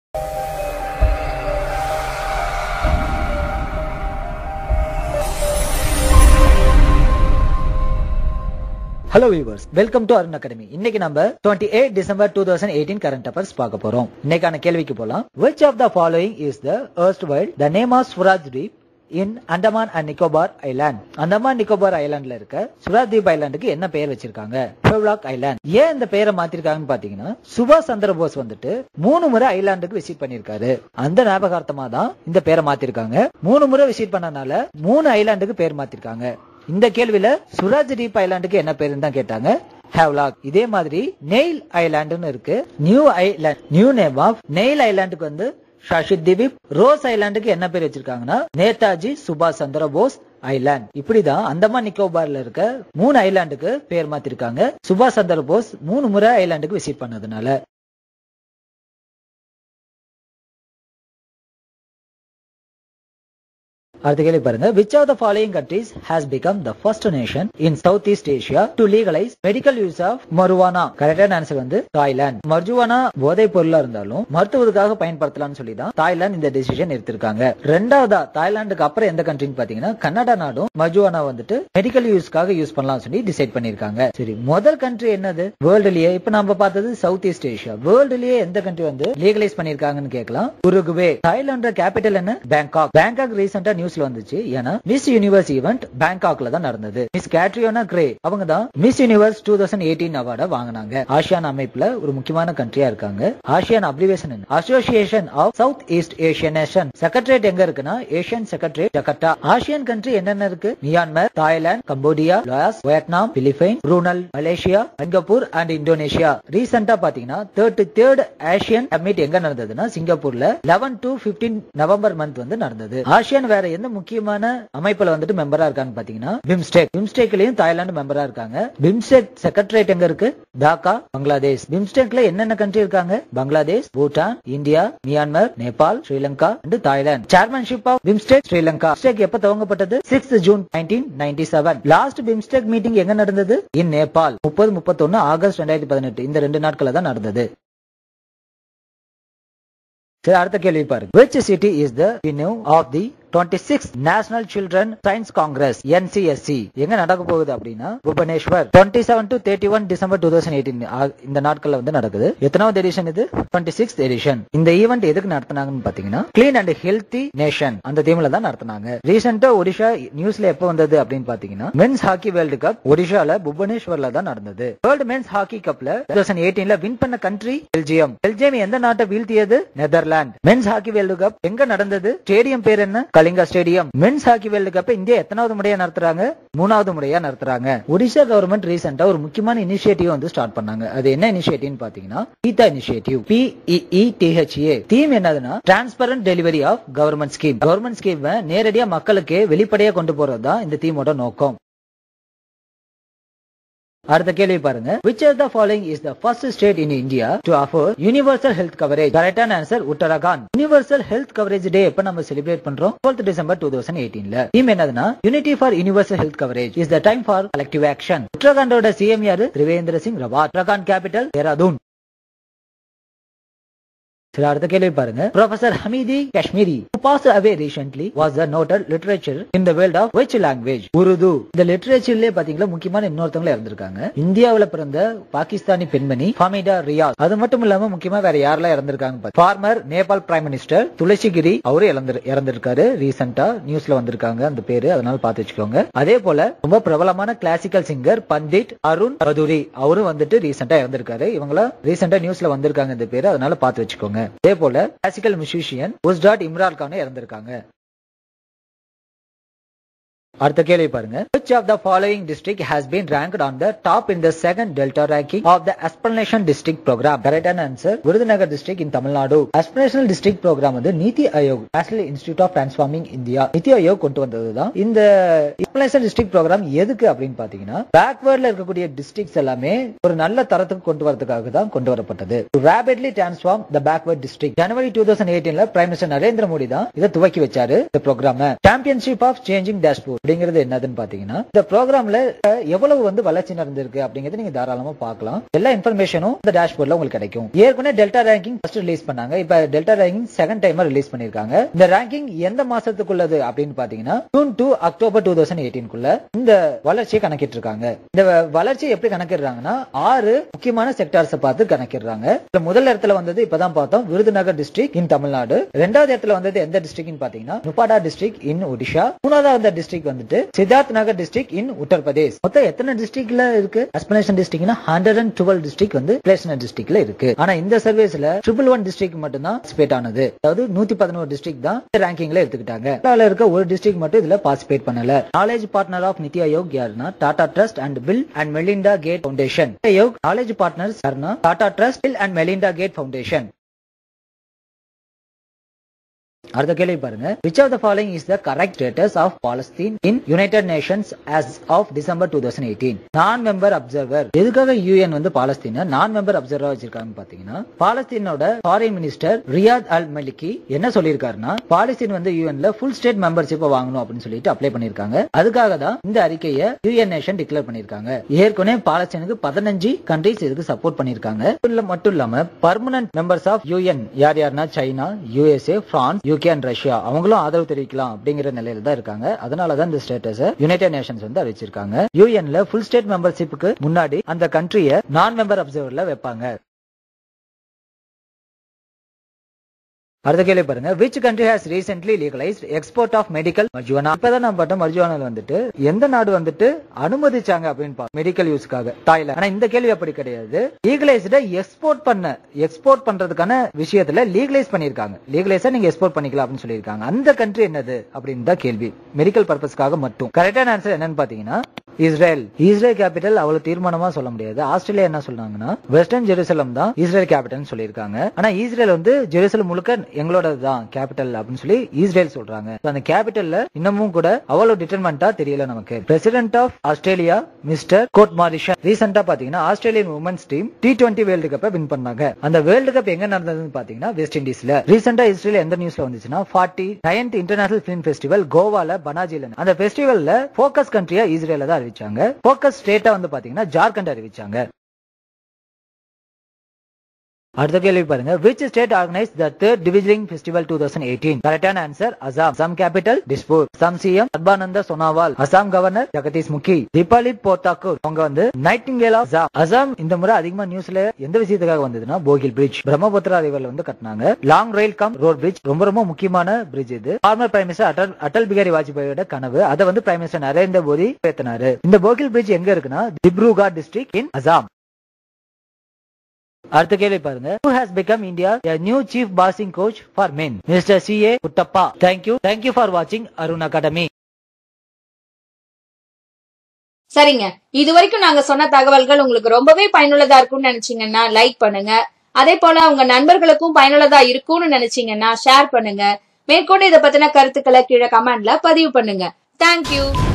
Hello viewers welcome to Arun academy இன்னைக்கு நம்ம twenty eight December two thousand eighteen current affairs பார்க்க போறோம் இன்னைக்கான கேள்விக்கு போலாம் which of the following is the erstwhile the name of Swaraj Dweep in Andaman and Nicobar island Andaman Nicobar ஐலாண்ட்ல இருக்க சுராஜ்தீப் ஐலாண்டுக்கு என்ன பெயர் வச்சிருக்காங்க ஹெவ்லாக் ஐலாண்ட் ஏன் இந்த பெயரை மாத்திருக்காங்கன்னு பாத்தீங்கன்னா சுபாஷ் சந்திர போஸ் வந்துட்டு மூணு முறை ஐலாண்டுக்கு விசிட் பண்ணிருக்காரு அந்த ஞாபகார்த்தமா தான் இந்த பேரை மாத்திருக்காங்க மூணு முறை விசிட் பண்ணனால மூணு ஐலாண்டுக்கு பேர் மாத்திருக்காங்க இந்த கேள்வியில சுராஜ் தீப் ஐலாண்டுக்கு என்ன பேருன்னு தான் கேட்டாங்க ஹேவ்லாக் இதே மாதிரி நெயில் ஐலாண்டுன்னு இருக்கு new island new name of Neil ஐலாண்டுக்கு வந்து ஷாஷித் திவீப் ரோஸ் ஐலாண்டுக்கு என்ன பேர் வச்சிருக்காங்கன்னா நேதாஜி சுபாஷ் சந்திர போஸ் ஐலாண்ட் இப்படிதான் அந்தமான் நிக்கோபார்ல இருக்க மூணு ஐலாண்டுக்கு பேர் மாத்திருக்காங்க சுபாஷ் சந்திர போஸ் மூணு முறை ஐலாண்டுக்கு விசிட் பண்ணதுனால அடுத்த கேள்வி பாருங்க which of the following countries has become the first nation in South East Asia to legalise medical use of marijuana கரெக்டான ஆன்சர் வந்து தாய்லாந்து மர்ஜுவானா போதைப் பொருளா இருந்தாலும் மருத்துவத்துக்காக பயன்படுத்தலாம்னு சொல்லி தான் தாய்லாந்து இந்த டெசிஷன் எடுத்திருக்காங்க ரெண்டாவதா தாய்லாந்துக்கு அப்புறம் எந்த கண்ட்ரின்னு பாத்தீங்கன்னா கனடா நாடும் மர்ஜுவானா வந்துட்டு மெடிக்கல் யூஸ்க்காக யூஸ் பண்ணலாம் சொல்லி டிசைட் பண்ணிருக்காங்க சரி முதல் கண்ட்ரி என்னது வேர்ல்டுலயே இப்ப நம்ம பார்த்தது சவுத் ஈஸ்ட் ஏஷியா வேர்ல்டுலயே எந்த கண்ட்ரி வந்து லீகலைஸ் பண்ணிருக்காங்கன்னு கேட்கலாம் உருகுவே தாய்லாந்து கேபிட்டல் என்ன பேங்காக் பேங்காக் ரீசெண்டா நியூஸ்ல வந்துச்சு ஏன்னா மிஸ் யூனிவர்ஸ் ஈவெண்ட் பேங்காக்ல தான் நடந்தது மிஸ் கேட்ரியோனா கிரே அவங்க தான் Miss Universe two thousand eighteen award வாங்கினாங்க ஆசியான் அமைப்புல ஒரு முக்கியமான கண்ட்ரியா இருக்காங்க ASEAN abbreviation association of South East Asian nation secretariat எங்க இருக்குன்னா Asian secretariat Jakarta Asian country என்னென்ன இருக்கு Myanmar Thailand Cambodia Laos Vietnam Philippine ரூனல் மலேசியா சிங்கப்பூர் அண்ட் இந்தோனேஷியா ரீசெண்டா பாத்தீங்கன்னா தேர்ட்டி தேர்ட் ஏஷியன் சம்மிட் எங்க நடந்ததுன்னா சிங்கப்பூர்ல eleven to fifteen November month வந்து நடந்தது ஆசியன் வேற எந்த முக்கியமான அமைப்புல வந்துட்டு மெம்பரா இருக்காங்க பாத்தீங்கன்னா பிம்ஸ்டெக் பிம்ஸ்டெக்லயும் தாய்லாந்து மெம்பரா இருக்காங்க பிம்ஸ்டெக் செக்ரட்டரியேட் எங்க இருக்கு டாக்கா பங்களாதேஷ் பிம்ஸ்டெக்ல என்னென்ன கண்ட்ரி இருக்காங்க Bangladesh Bhutan India Myanmar Nepal Sri Lanka and Thailand chairmanship of BIMSTEC Sri Lanka BIMSTEC எப்ப துவங்கப்பட்டது six June nineteen ninety seven last BIMSTEC meeting எங்க நடந்தது இன் நேபாள் முப்பது முப்பத்தொன்னு ஆகஸ்ட் ரெண்டாயிரத்தி பதினெட்டு இந்த ரெண்டு நாட்கள தான் நடந்தது சரி அடுத்த கேள்வி பாருங்க which city is the venue of the 26th National Children Science Congress NCSC எங்க நடக்க போகுது அப்படின்னா Bhubaneswar twenty seven to thirty one December two thousand eighteen இந்த நாட்கள்ல வந்து நடக்குது எத்தனாவது எடிஷன் இது டுவெண்ட்டி சிக்ஸ் எடிஷன் இந்த ஈவெண்ட் எதுக்கு நடத்தினாங்கன்னு பாத்தீங்கன்னா கிளீன் அண்ட் ஹெல்த்தி நேஷன் அந்த தீம்ல தான் நடத்தினாங்க ரீசெண்டா ஒடிஷா நியூஸ்ல எப்ப வந்தது அப்படின்னு பாத்தீங்கன்னா மென்ஸ் ஹாக்கி வேர்ல்டு கப் ஒடிஷால புவனேஸ்வர்ல தான் நடந்தது வேர்ல்டு மென்ஸ் ஹாக்கி கப்ல டூ தௌசண்ட் எயிட்டீன்ல வின் பண்ண கண்ட்ரி பெல்ஜியம் பெல்ஜியம் எந்த நாட்டை வீழ்த்தியது Netherlands men's hockey World Cup எங்க நடந்தது ஸ்டேடியம் பேர் என்ன Kalinga stadium men's hockey World Cup India எத்தனாவது முறையா நடத்துறாங்க மூணாவது முறையா நடத்துறாங்க ஒடிஷா கவர்மெண்ட் ரீசெண்டா ஒரு முக்கியமான இனிஷியேட்டிவ் வந்து ஸ்டார்ட் பண்ணாங்க அது என்ன இனிஷியேட்டிவ் பாத்தீங்கன்னா கீதா இனிஷியேட்டிவ் பிஇஇடிஹெச்ஏ தீம் என்னதுன்னா transparent delivery of government scheme government scheme நேரடியா மக்களுக்கு வெளிப்படையா கொண்டு போறது தான் இந்த தீமோட நோக்கம் அடுத்த கேள்வி பாருங்க which of the following is the first state in India to offer universal health coverage கரெக்டான answer Uttarakhand universal health coverage day எப்ப நம்ம செலிப்ரேட் பண்றோம் 12th டிசம்பர் டூ தௌசண்ட் எயிட்டீன்ல தீம் என்னதுன்னா unity for universal health coverage is the time for collective action உத்தரகாண்டோட CM யாரு Trivendra Singh Rawat Uttarakhand capital Dehradun சரி அடுத்த கேள்வி பாருங்க professor Hamidi Kashmiri passed away recently was the noted literature in the world of which language Urdu இந்த லிட்டரேச்சர்லயே பாத்தீங்களா முக்கியமான இன்னொருத்தவங்க இறந்திருக்காங்க இந்தியாவுல பிறந்த பாகிஸ்தானி பெண்மணி ஹாமிடா ரியாஸ் அது மட்டும் இல்லாம முக்கியமா வேற யாரெல்லாம் இறந்திருக்காங்க former Nepal prime minister Tulsi Giri அவரு இறந்து இறந்திருக்காரு ரீசெண்டா நியூஸ்ல வந்திருக்காங்க அந்த பேரு அதனால பாத்து வச்சுக்கோங்க அதே போல ரொம்ப பிரபலமான கிளாசிக்கல் சிங்கர் பண்டிட் அருண் பதுரி அவரும் வந்துட்டு ரீசெண்டா இறந்திருக்காரு இவங்கள ரீசெண்டா நியூஸ்ல வந்திருக்காங்க இந்த பேரு அதனால பாத்து வச்சுக்கோங்க அதே போல கிளாசிக்கல் மியூசிஷியன் உஸ்டாட் இம்ரான் கானும் இறந்திருக்காங்க அடுத்த கேள்வி பாருங்க which of the following district has been ranked on the top in the second delta ranking of the aspiration district program கரெக்டான answer Virudhunagar district in Tamil Nadu aspirational district program வந்து Niti Aayog national institute of transforming India NITI Aayog கொண்டு வந்ததுதான் இந்த aspirational district program எதுக்கு அப்படின்னு பாத்தீங்கன்னா பேக்வேர்ட்ல இருக்கக்கூடிய districts எல்லாமே ஒரு நல்ல தரத்துக்கு கொண்டு வரதுக்காக தான் கொண்டு வரப்பட்டது rapidly transform the backward district January two thousand எயிட்டீன்ல பிரைம் மினிஸ்டர் நரேந்திர மோடி தான் இதை துவக்கி வச்சாரு இந்த programme championship of changing dashboard அப்படிங்கிறது என்னதுன்னு பாத்தீங்கன்னா இந்த ப்ரோக்ராம்ல எவ்வளவு வந்து வளர்ச்சி நடந்திருக்கு அப்படிங்கறது நீங்க தாராளமா பார்க்கலாம் எல்லா இன்ஃபர்மேஷனும் இந்த டேஷ்போர்ட்ல உங்களுக்கு கிடைக்கும் ஏற்கனவே டெல்டா ரேங்கிங் ஃபர்ஸ்ட் ரிலீஸ் பண்ணாங்க இப்ப delta ranking second time release பண்ணிருக்காங்க இந்த ரேங்கிங் எந்த மாசத்துக்குள்ளது அப்படின்னு பாத்தீங்கன்னா June to October two thousand எயிட்டீன்குள்ள இந்த வளர்ச்சியை கணக்கிட்டு இருக்காங்க இந்த வ- வளர்ச்சியை எப்படி கணக்கிடுறாங்கன்னா ஆறு முக்கியமான செக்டார்ஸ் பார்த்து கணக்கிடுறாங்க இதுல முதல் இடத்துல வந்தது இப்பதான் பார்த்தோம் விருதுநகர் டிஸ்ட்ரிக்ட் இன் தமிழ்நாடு ரெண்டாவது இடத்துல வந்தது எந்த டிஸ்ட்ரிக்ட்னு பாத்தீங்கன்னா நுபாடா டிஸ்ட்ரிக்ட் இன் ஒடிஷா மூணாவது வந்த டிஸ்ட்ரிக்ட் வந்துட்டு சித்தார்த் நகர் டிஸ்ட்ரிக்ட் இன் உத்தரப்பிரதேஷ் மொத்தம் எத்தனை டிஸ்ட்ரிக்ட்ல இருக்கு அஸ்பினேஷன் டிஸ்ட்ரிக்ட்னா ஹண்ட்ரட் அண்ட் டுவெல் டிஸ்ட்ரிக்ட் வந்து பிளேஸ்னர் டிஸ்ட்ரிக்ட்ல இருக்கு ஆனா இந்த சர்வீஸ்ல ட்ரிபிள் ஒன் டிஸ்ட்ரிக்ட் மட்டும் தான் பார்ட்டிசிபேட் ஆனது அதாவது நூத்தி பதினோரு டிஸ்ட்ரிக்ட் தான் ரேங்கிங்ல எடுத்துக்கிட்டாங்க இந்தியாவுல இருக்க ஒரு டிஸ்ட்ரிக்ட் மட்டும் இதுல பார்ட்டிசிபேட் பண்ணல knowledge partner of NITI Aayog யாருன்னா Tata trust and Bill and Melinda Gates foundation Aayog knowledge partners யாருன்னா Tata trust Bill and Melinda Gates foundation அடுத்த கேள்வி பாருங்க which of the following is the correct status of Palestine in United Nations as of December two thousand eighteen non member observer எதுக்காக UN வந்து Palestine non member அப்சர்வரா வச்சிருக்காங்க பாத்தீங்கன்னா பாலஸ்தீனோட foreign minister Riyad al Maliki என்ன சொல்லியிருக்காருன்னா பாலஸ்தீன் வந்து யூஎன்ல full state membership வாங்கணும் அப்படின்னு சொல்லிட்டு அப்ளை பண்ணிருக்காங்க அதுக்காக தான் இந்த அறிக்கையை யூஎன் நேஷன் டிக்ளேர் பண்ணிருக்காங்க ஏற்கனவே பாலஸ்தீனுக்கு பதினஞ்சு கண்ட்ரிஸ் இதுக்கு சப்போர்ட் பண்ணிருக்காங்க இதுல மட்டும் இல்லாம பர்மனன்ட் மெம்பர்ஸ் ஆஃப் யூஎன் யார் யாருன்னா China USA France UK and Russia அவங்களும் ஆதரவு தெரிவிக்கலாம் அப்படிங்கிற நிலையில தான் இருக்காங்க அதனால தான் இந்த ஸ்டேட்டஸ் யுனைடெட் நேஷன்ஸ் வந்து அறிவிச்சிருக்காங்க யூஎன்ல ஃபுல் ஸ்டேட் மெம்பர்ஷிப்புக்கு முன்னாடி அந்த கண்ட்ரிய நான் மெம்பர் அப்சர்வர்ல வைப்பாங்க அடுத்த கேள்வி பாருங்க which country has recently legalised export of medical marijuana இப்பதான் நம்ம பார்த்தோம் மர்ஜுவானா வந்துட்டு எந்த நாடு வந்துட்டு அனுமதிச்சாங்க அப்படின்னு மெடிக்கல் யூஸ்க்காக தாய்லாந்து ஆனா இந்த கேள்வி அப்படி கிடையாது லீகலைஸ்ட எக்ஸ்போர்ட் பண்ண எக்ஸ்போர்ட் பண்றதுக்கான விஷயத்துல லீகலைஸ் பண்ணிருக்காங்க லீகலைஸா நீங்க எக்ஸ்போர்ட் பண்ணிக்கலாம் அப்படின்னு சொல்லியிருக்காங்க அந்த கண்ட்ரி என்னது அப்படின்னு தான் கேள்வி மெடிக்கல் பர்பஸ்க்காக மட்டும் கரெக்டான ஆன்சர் என்னன்னு பாத்தீங்கன்னா இஸ்ரேல் இஸ்ரேல் கேபிட்டல் அவ்வளவு தீர்மானமா சொல்ல முடியாது ஆஸ்திரேலியா என்ன சொல்றாங்கன்னா வெஸ்டர்ன் ஜெருசலம் தான் இஸ்ரேல் கேபிட்டல் சொல்லியிருக்காங்க ஆனா இஸ்ரேல் வந்து ஜெருசலம் முழுக்க எங்களோட தான் கேபிட்டல் அப்படின்னு சொல்லி இஸ்ரேல் சொல்றாங்க So, அந்த கேபிட்டல்ல இன்னமும் கூட அவ்வளவு டிட்டர்மெண்டா தெரியல நமக்கு president of Australia mister Scott Morrison ரீசெண்டா பாத்தீங்கன்னா Australian women's team T twenty world கப்பை வின் பண்ணாங்க அந்த வேர்ல்டு கப் எங்க நடந்ததுன்னு பாத்தீங்கன்னா வெஸ்ட் இண்டீஸ்ல ரீசெண்டா இஸ்ரேல் எந்த நியூஸ்ல வந்துச்சுன்னா forty ninth international film festival கோவால பனாஜில அந்த ஃபெஸ்டிவல்ல போக்கஸ் கண்ட்ரியா இஸ்ரேல தான் அறிவிச்சாங்க போக்கஸ் ஸ்டேட்டா வந்து பாத்தீங்கன்னா ஜார்க்கண்ட் அறிவிச்சாங்க அடுத்த கேள்வி பாருங்க which state organise the third டிவிஜிங் ஃபெஸ்டிவல் டூ தௌசண்ட் எயிட்டீன் கரெக்டான ஆன்சர் அசாம் சம் கேபிட்டல் டிஸ்பூர் சம் சிஎம் சர்பானந்த சோனாவால் அசாம் கவர்னர் ஜெகதீஷ் முகி தீபாலி போர்த்தாக்கூர் அவங்க வந்து நைட்டிங்கேல் ஆஃப் அசாம் அசாம் இந்த முறை அதிகமா நியூஸ்ல எந்த விஷயத்துக்காக வந்ததுன்னா போகில் பிரிட்ஜ் பிரம்மபுத்திரா ரிவர்ல வந்து கட்டினாங்க long rail cum road bridge ரொம்ப ரொம்ப முக்கியமான பிரிட்ஜ் இது former prime minister Atal Atal Bihari வாஜ்பாயோட கனவு அதை வந்து பிரைம் மினிஸ்டர் நரேந்திர மோடி பேத்தினாரு இந்த போகில் பிரிட்ஜ் எங்க இருக்குன்னா திப்ருகர் டிஸ்ட்ரிக்ட் இன் அசாம் அடுத்த கேள்வி பாருங்க who has become India a new chief boxing coach for men Mr. C.A. Uttappa thank you thank you for watching Arun Academy சரிங்க இது வரைக்கும் நாங்க சொன்ன தகவல்கள் உங்களுக்கு ரொம்பவே பயனுள்ளதா இருக்கும்னு நினைச்சீங்கன்னா லைக் பண்ணுங்க அதே போல உங்க நண்பர்களுக்கும் பயனுள்ளதா இருக்கும்னு நினைச்சீங்கன்னா ஷேர் பண்ணுங்க மேற்கொண்டு இதை பத்தின கருத்துக்களை கீழே கமெண்ட்ல பதிவு பண்ணுங்க தேங்க்யூ